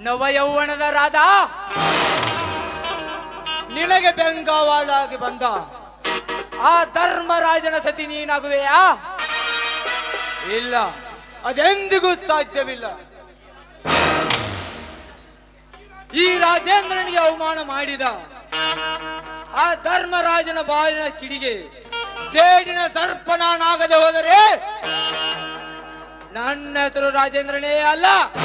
ನವಯೌವನದ ರಾಜ ನಿನಗೆ ಬೆಂಗಾವಲಾಗಿ ಬಂದ ಆ ಧರ್ಮರಾಜನ ಸತಿ ನೀನಾಗುವೆಯಾ ಇಲ್ಲ ಅದೆಂದಿಗೂ ಸಾಧ್ಯವಿಲ್ಲ ಈ ರಾಜೇಂದ್ರನಿಗೆ ಅವಮಾನ ಮಾಡಿದ ಆ ಧರ್ಮರಾಜನ ಬಾಳಿನ ಕಿಡಿಗೆ ಸೇಡಿನ ಸರ್ಪನಾಗದೆ ಹೋದರೆ ನನ್ನ ಹೆಸರು ರಾಜೇಂದ್ರನೇ ಅಲ್ಲ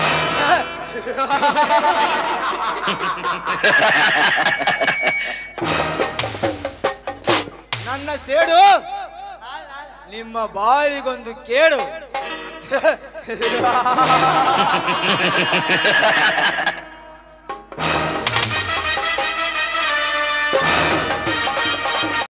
ನನ್ನ ಸೇಡು ನಿಮ್ಮ ಬಾಳಿಗೊಂದು ಕೇಡು